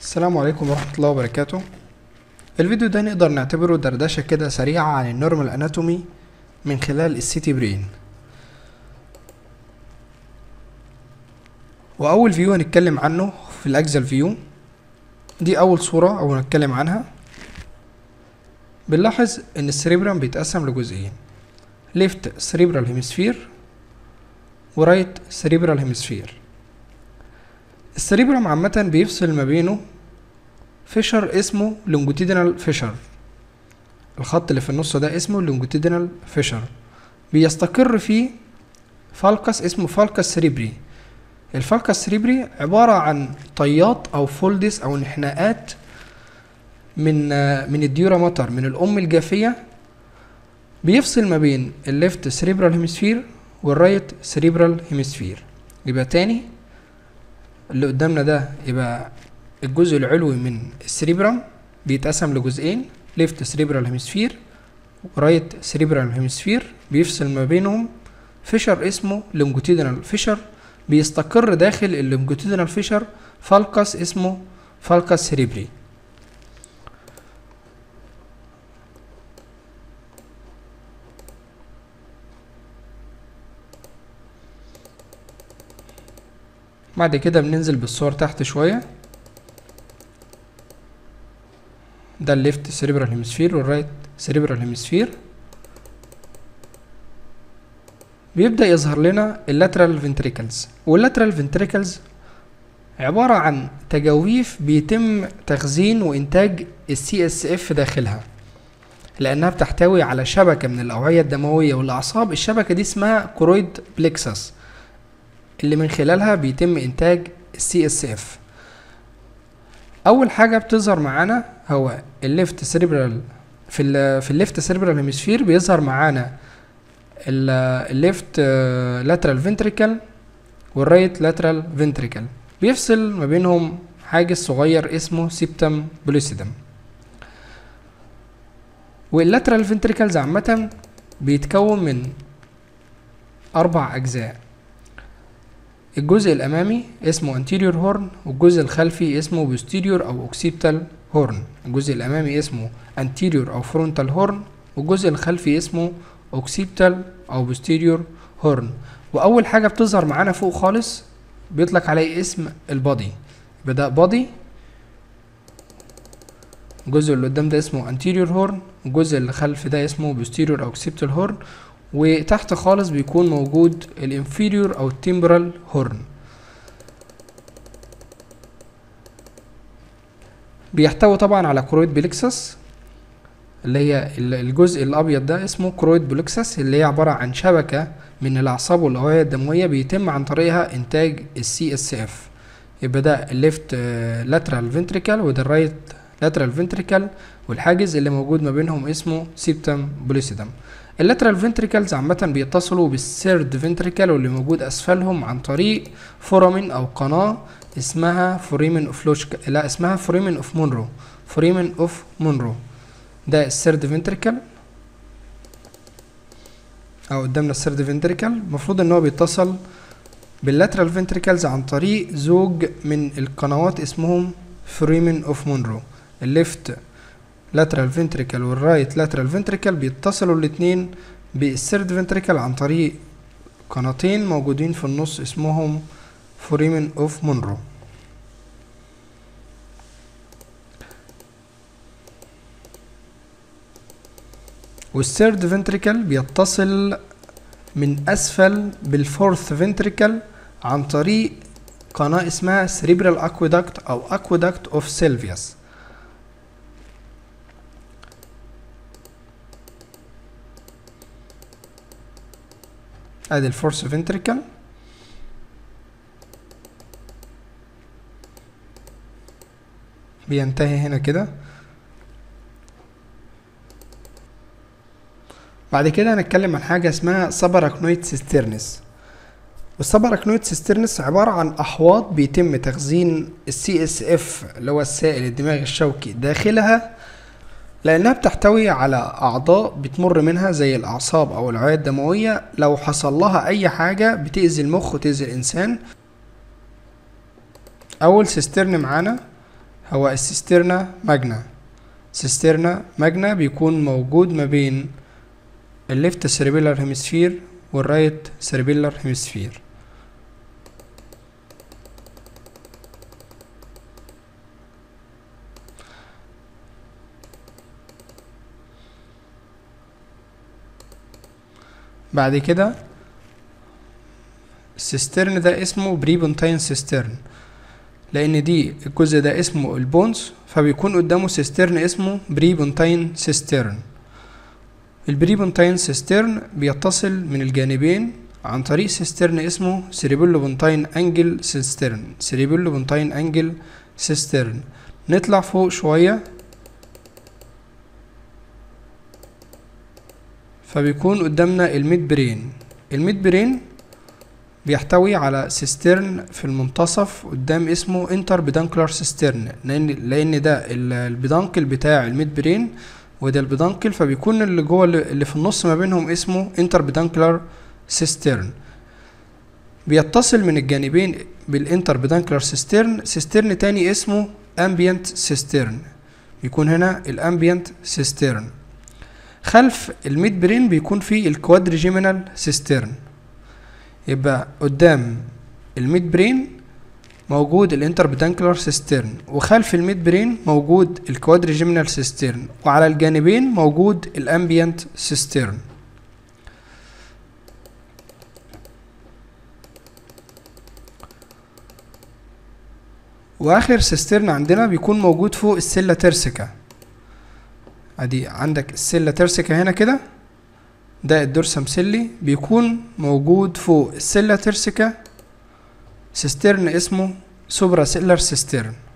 السلام عليكم ورحمة الله وبركاته الفيديو ده نقدر نعتبره دردشة كده سريعة عن النورمال اناتومي من خلال السيتي برين وأول فيو هنتكلم عنه في الأكزل فيو دي أول صورة أو هنتكلم عنها بنلاحظ إن السريبرم بيتقسم لجزئين ليفت سريبرال هيمسفير ورايت سريبرال هيمسفير السريبرم عامة بيفصل ما بينه فيشر اسمه لونجيتودينال فيشر الخط اللي في النص ده اسمه لونجيتودينال فيشر بيستقر فيه فالكس اسمه فالكس سريبري الفالكس سريبري عبارة عن طيات أو فولدس أو انحناءات من من الديورا ماتر من الأم الجافية بيفصل ما بين الليفت سريبرال هيمسفير والرايت سريبرال هيمسفير يبقى تاني اللي قدامنا ده يبقى الجزء العلوي من السريبرم بيتقسم لجزئين ليفت سريبرال هيمسفير ورايت سريبرال هيمسفير بيفصل ما بينهم فيشر اسمه لونجيتودينال فيشر بيستقر داخل اللونجيتودينال فيشر فالكس اسمه فالكس سريبري بعد كده بننزل بالصور تحت شوية ده الليفت سريبرال هيمسفير والرايت سريبرال هيمسفير بيبدأ يظهر لنا اللاترال فنتريكلز واللاترال فنتريكلز عبارة عن تجاويف بيتم تخزين وإنتاج السي اس اف داخلها لأنها بتحتوي على شبكة من الأوعية الدموية والأعصاب الشبكة دي اسمها كرويد بليكسس اللي من خلالها بيتم إنتاج السي اس اف أول حاجة بتظهر معانا هو الليفت سيريبرال في ال في الليفت سيريبرال هيمسفير بيظهر معانا الليفت لاترال فنتريكل والرايت لاترال فنتريكل بيفصل ما بينهم حاجز صغير اسمه سيبتم بلوسيدم واللاترال فنتريكلز عامة بيتكون من أربع أجزاء الجزء الأمامي اسمه anterior horn والجزء الخلفي اسمه posterior أو occipital horn الجزء الأمامي اسمه anterior أو frontal horn والجزء الخلفي اسمه occipital أو posterior horn وأول حاجة بتظهر معانا فوق خالص بيطلق عليه اسم البادي بدأ بادي الجزء اللي قدام ده اسمه anterior horn والجزء اللي خلف ده اسمه posterior أو occipital horn وتحت خالص بيكون موجود الانفيريور او التمبرال هورن بيحتوي طبعا على كرويد بليكسس اللي هي الجزء الابيض ده اسمه كرويد بليكسس اللي هي عباره عن شبكه من الاعصاب والاوعيه الدمويه بيتم عن طريقها انتاج السي اس اف يبقى ده الليفت لاترال فنتريكال وده الرايت لاترال فنتريكال والحاجز اللي موجود ما بينهم اسمه سيبتم بوليسيدم اللاترال فنتريكلز عامة بيتصلوا بالسيرد فنتريكل واللي موجود أسفلهم عن طريق فورامين أو قناة اسمها فوريمن اوف لوشك لا اسمها فوريمن اوف مونرو فوريمن اوف مونرو ده السيرد فنتريكل أو قدامنا السيرد فنتريكل المفروض إن هو بيتصل باللاترال فنتريكلز عن طريق زوج من القنوات اسمهم فوريمن اوف مونرو الليفت لاترال فنتريكل والرايت لاترال فنتريكل بيتصلوا الاتنين بالسيرد فنتريكل عن طريق قناتين موجودين في النص اسمهم فوريمن اوف مونرو والسيرد فنتريكل بيتصل من اسفل بالفورث فنتريكل عن طريق قناة اسمها سريبرال اكويدكت او اكويدكت اوف سيلفيوس ادي الفورس فنتريكل بينتهي هنا كده بعد كده هنتكلم عن حاجة اسمها سباراكنويد سيسترنس والسباراكنويد سيسترنس عبارة عن أحواض بيتم تخزين السي اس اف اللي هو السائل الدماغ الشوكي داخلها لأنها بتحتوي على أعضاء بتمر منها زي الأعصاب أو الأوعية الدموية لو حصل لها أي حاجة بتأذي المخ وتأذي الإنسان أول سيسترن معانا هو السيسترنا ماجنا سيسترنا ماجنا بيكون موجود ما بين الليفت سيربيلر هيمسفير والرايت سيربيلر هيمسفير بعد كده السيسترن ده اسمه بريبونتاين سيسترن لان دي الجزء ده اسمه البونز فبيكون قدامه سيسترن اسمه بريبونتاين سيسترن البريبونتاين سيسترن بيتصل من الجانبين عن طريق سيسترن اسمه سيريبيلو بونتاين انجل سيسترن سيريبيلو بونتاين انجل سيسترن نطلع فوق شويه فبيكون قدامنا الميد برين الميد برين بيحتوي على سيسترن في المنتصف قدام اسمه انتر بدانكلر سيسترن لان لان ده البدانكل بتاع الميد برين وده البدانكل فبيكون اللي جوه اللي في النص ما بينهم اسمه انتر بدانكلر سيسترن بيتصل من الجانبين بالانتر بدانكلر سيسترن سيسترن تاني اسمه امبيانت سيسترن بيكون هنا الامبيانت سيسترن خلف الميد برين بيكون فيه الكوادريجيمينال سيسترن يبقى قدام الميد برين موجود الانتربيدانكلر سيسترن وخلف الميد برين موجود الكوادريجيمينال سيسترن وعلى الجانبين موجود الامبيانت سيسترن واخر سيسترن عندنا بيكون موجود فوق السيلا ترسيكا ادي عندك السيلا ترسيكا هنا كده ده الدورسم سيلي بيكون موجود فوق السيلا ترسيكا سيسترن اسمه سوبرا سيلر سيسترن